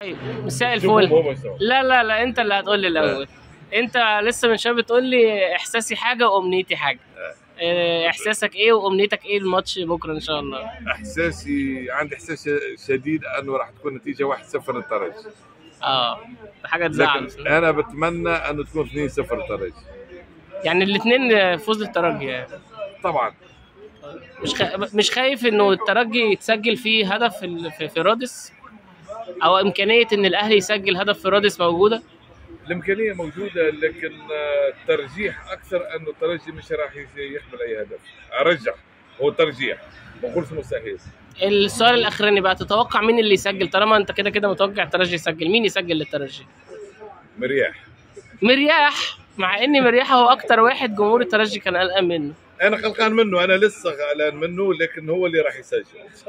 طيب مساء شوفهم الفل هم يسووا. لا لا لا انت اللي هتقول لي الاول انت لسه من شويه بتقول لي احساسي حاجه وامنيتي حاجه اه، احساسك ايه وامنيتك ايه الماتش بكره ان شاء الله احساسي عندي احساس شديد انه راح تكون نتيجه 1-0 للترجي اه ده حاجه تزعل لكن انا بتمنى انه تكون 2-0 للترجي يعني الاثنين فوز للترجي يعني. طبعا مش خ... مش خايف انه الترجي يتسجل فيه هدف في ال- في, في رادس او امكانيه ان الاهلي يسجل هدف في رادس موجوده الامكانيه موجوده لكن آه، الترجيح اكثر انه الترجي مش راح يس- يقبل اي هدف ارجح هو الترجيح ما بقولش مستحيل السؤال الاخراني بقى تتوقع مين اللي يسجل طالما انت كده كده متوقع الترجي يسجل مين يسجل للترجي مرياح مرياح مع ان مرياح هو اكتر واحد جمهور الترجي كان قلقان منه انا قلقان منه انا لسه قلقان منه لكن هو اللي راح يسجل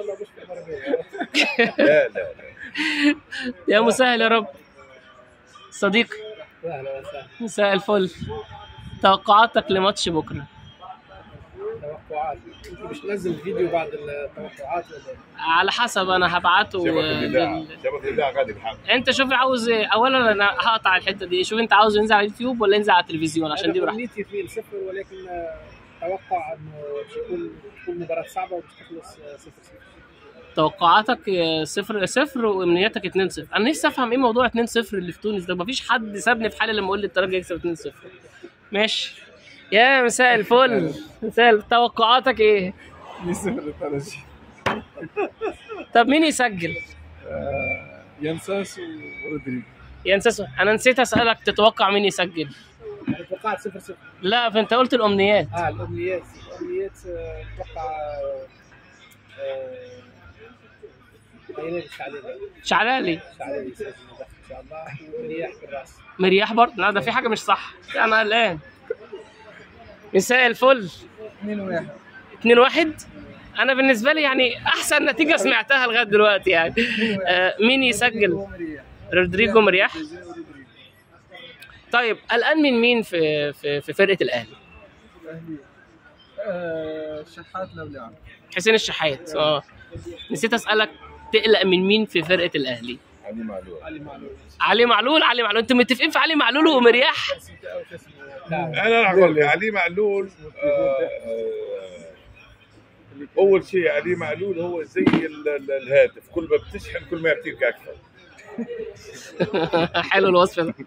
لا لا لا يا مسهل يا رب صديقي اهلا وسهلا مساء الفل توقعاتك لماتش بكره توقعات انت مش تنزل فيديو بعد التوقعات ولا إيه؟ على حسب انا هبعته شبكه الاذاعه لل... شبكه الاذاعه قاعد يلحق انت شوف عاوز ايه اولا انا هقطع الحته دي شوف انت عاوز ينزل على اليوتيوب ولا ينزل على التلفزيون عشان دي أنا براحتك امنيتي في الصفر ولكن آه، اتوقع انه تكون تكون مباراه صعبه ومش تخلص آه، صفر صفر توقعاتك آه، صفر صفر وامنياتك 2 0 انا نفسي افهم ايه موضوع 2 0 اللي في تونس ده مفيش حد سابني في حالي لما اقول لي الترجي يكسب 2 0 ماشي يا مساء الفل مساء الفل. توقعاتك ايه يصفر للترجي طب مين يسجل ينساس ورودريجو ينسى انا نسيت اسالك تتوقع مين يسجل توقعت صفر صفر لا فانت قلت الامنيات اه الامنيات الامنيات آه، اتوقع آه، آه، الشعلاني شعلالي الشعلاني يسجل هدف ان شاء الله ومرياح بالراس مرياح برضه لا ده في حاجه مش صح انا قلقان مساء الفل 2 1 2 1 انا بالنسبه لي يعني احسن نتيجه سمعتها لغايه دلوقتي يعني آه مين يسجل رودريجو مرياح طيب قلقان من مين في في في فرقه الاهلي شحات لو لعب حسين الشحات اه نسيت اسالك تقلق من مين في فرقه الاهلي علي معلول علي معلول علي معلول علي معلول انتوا متفقين في علي معلول ومرياح لا انا راح اقول لك علي معلول آه، آه، اول شيء علي معلول هو زي ال- ال- الهاتف كل ما بتشحن كل ما يعطيك اكثر حلو الوصف ده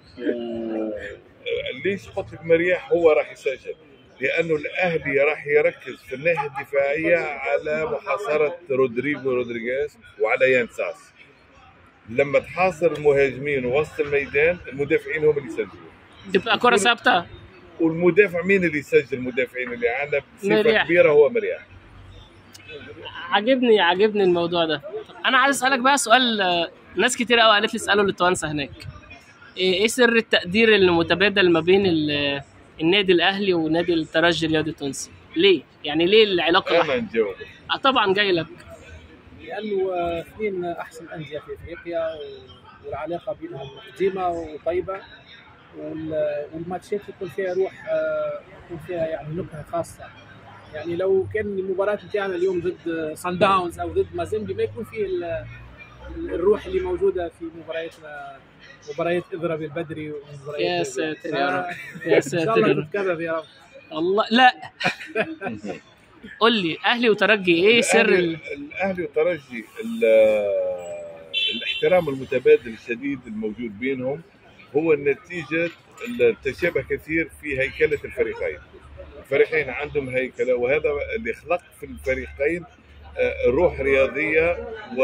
ليش قلت لك مرياح هو راح يسجل لانه الاهلي راح يركز في الناحيه الدفاعيه على محاصره رودريجو رودريغيز وعلى يانساس لما تحاصر المهاجمين ووسط الميدان المدافعين هم اللي يسجلوا تبقى كره ثابته والمدافع مين اللي يسجل المدافعين اللي عندنا بصفه مرياح. كبيره هو مرياح عجبني عجبني الموضوع ده انا عايز اسالك بقى سؤال آه، ناس كتير قوي قالت لي اساله للتوانسه هناك ايه إيه سر التقدير المتبادل ما بين ال- النادي الاهلي ونادي الترجي الرياضي التونسي ليه يعني ليه العلاقه انا نجاوب آه، طبعا جاي لك لانه آه، اثنين احسن انديه في افريقيا و- والعلاقه بينهم قديمه وطيبه وال- والماتشات يكون فيها روح آه، يكون فيها يعني نكهه خاصه يعني لو كان المباراه بتاعنا اليوم ضد سان داونز او ضد مازيمبي ما يكون فيه ال- الروح اللي موجوده في مبارياتنا مباريات اضرب البدري ومباريات يا ساتر يا رب يا ان ساتر شاء يا الله رب تتكرر يا رب الله لا قول لي اهلي وترجي ايه سر ال... الأهلي- الاهلي والترجي ال- الاحترام المتبادل الشديد الموجود بينهم هو نتيجه التشابه كثير في هيكله الفريقين الفريقين عندهم هيكله وهذا اللي خلق في الفريقين آه، روح رياضيه و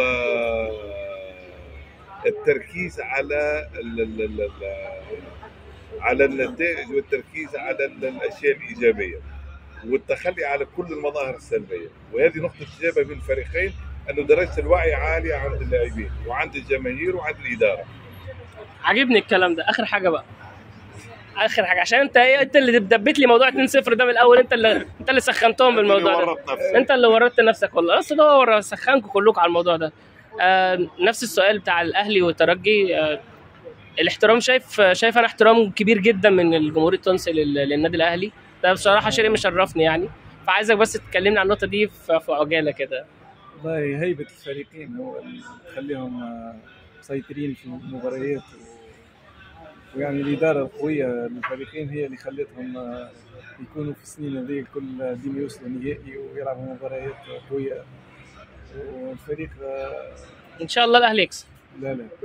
التركيز على ال ال ال ال على النتائج والتركيز على ال- الاشياء الايجابيه والتخلي على كل المظاهر السلبيه وهذه نقطه تشابه بين الفريقين انه درجه الوعي عاليه عند اللاعبين وعند الجماهير وعند الاداره عاجبني الكلام ده اخر حاجه بقى اخر حاجه عشان انت ايه انت اللي دبيت لي موضوع 2 0 ده من الاول انت اللي انت اللي سخنتهم بالموضوع ده ورط نفسك. انت اللي ورطت نفسك والله اصل ده ورا سخنكم كلكم على الموضوع ده آه نفس السؤال بتاع الاهلي والترجي آه الاحترام شايف شايف انا احترام كبير جدا من الجمهور التونسي لل- للنادي الاهلي ده بصراحه شيء مشرفني يعني فعايزك بس تكلمني عن النقطه دي في في عجاله كده والله هيبة الفريقين هو اللي تخليهم آه، مسيطرين في المباريات و... ويعني الإدارة القوية للفريقين هي اللي خلتهم آه، يكونوا في السنين هذه كل ديما يوصلوا نهائي ويلعبوا مباريات قوية والفريق آه، ان شاء الله الاهلي يكسب لا لا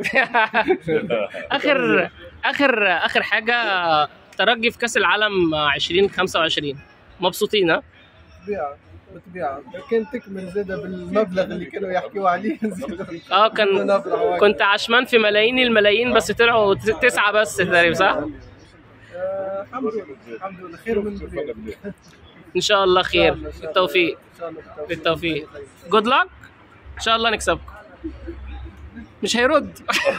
اخر اخر اخر حاجه ترجي في كاس العالم 2025 مبسوطين ها بالطبيعة بالطبيعة كان تكمل زادة بالمبلغ اللي كانوا يحكيوا عليه نزيد اه كان نفرح وايد. كنت عشمان في ملايين الملايين بس طلعوا ت- تسعه بس تقريبا صح؟ آه، الحمد لله الحمد لله خير من شوف أنا قبل. بليح. ان شاء الله خير إن شاء الله. بالتوفيق ان شاء الله بالتوفيق بالتوفيق جود لك ان شاء الله نكسبكم مش هيرد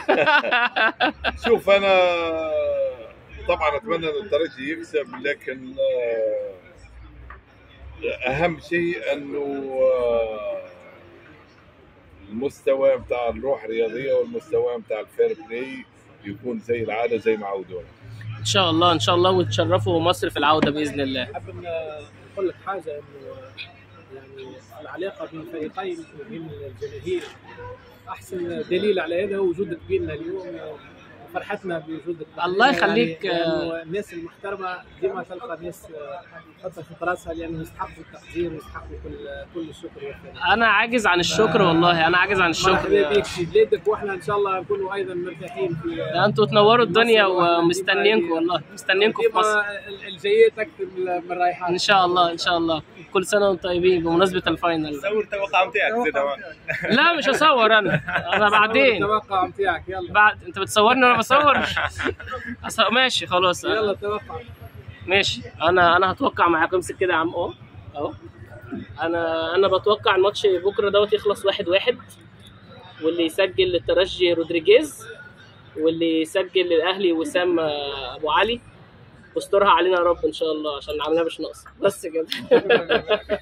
شوف انا طبعا اتمنى ان الترجي يكسب لكن آه، اهم شيء انه آه، المستوى بتاع الروح الرياضيه والمستوى بتاع الفير بلاي يكون زي العاده زي ما عودونا ان شاء الله ان شاء الله وتشرفوا مصر في العوده باذن الله حاب ان اقول لك حاجه انه يعني العلاقه بين الفريقين وبين الجماهير احسن دليل على هذا هو وجودك بيننا اليوم فرحتنا بوجودك الله يخليك. يعني لأنه الناس المحترمه ديما تلقى ناس تحطها في راسها لانه يستحقوا التقدير ويستحقوا كل كل الشكر والثناء انا عاجز عن الشكر والله انا عاجز عن مرحبا الشكر بك في بلادك واحنا ان شاء الله نكونوا ايضا مرتاحين في انتوا تنوروا الدنيا ومستنيينكم والله مستنيينكم في مصر ديما الجيات اكثر من من الرايحات ان شاء الله ان شاء الله كل سنه وانتم طيبين بمناسبه الفاينل صور التوقع بتاعك زي ده لا مش هصور انا انا بعدين التوقع بتاعك يلا بعد انت بتصورني وانا بصور أص- ماشي خلاص يلا توقع ماشي انا انا هتوقع معاكم امسك كده يا عم اهو اهو انا انا بتوقع الماتش بكره دوت يخلص واحد واحد واللي يسجل للترجي رودريجيز واللي يسجل للاهلي وسام آه، ابو علي واسترها علينا يا رب ان شاء الله عشان عملناها مش ناقص بس كده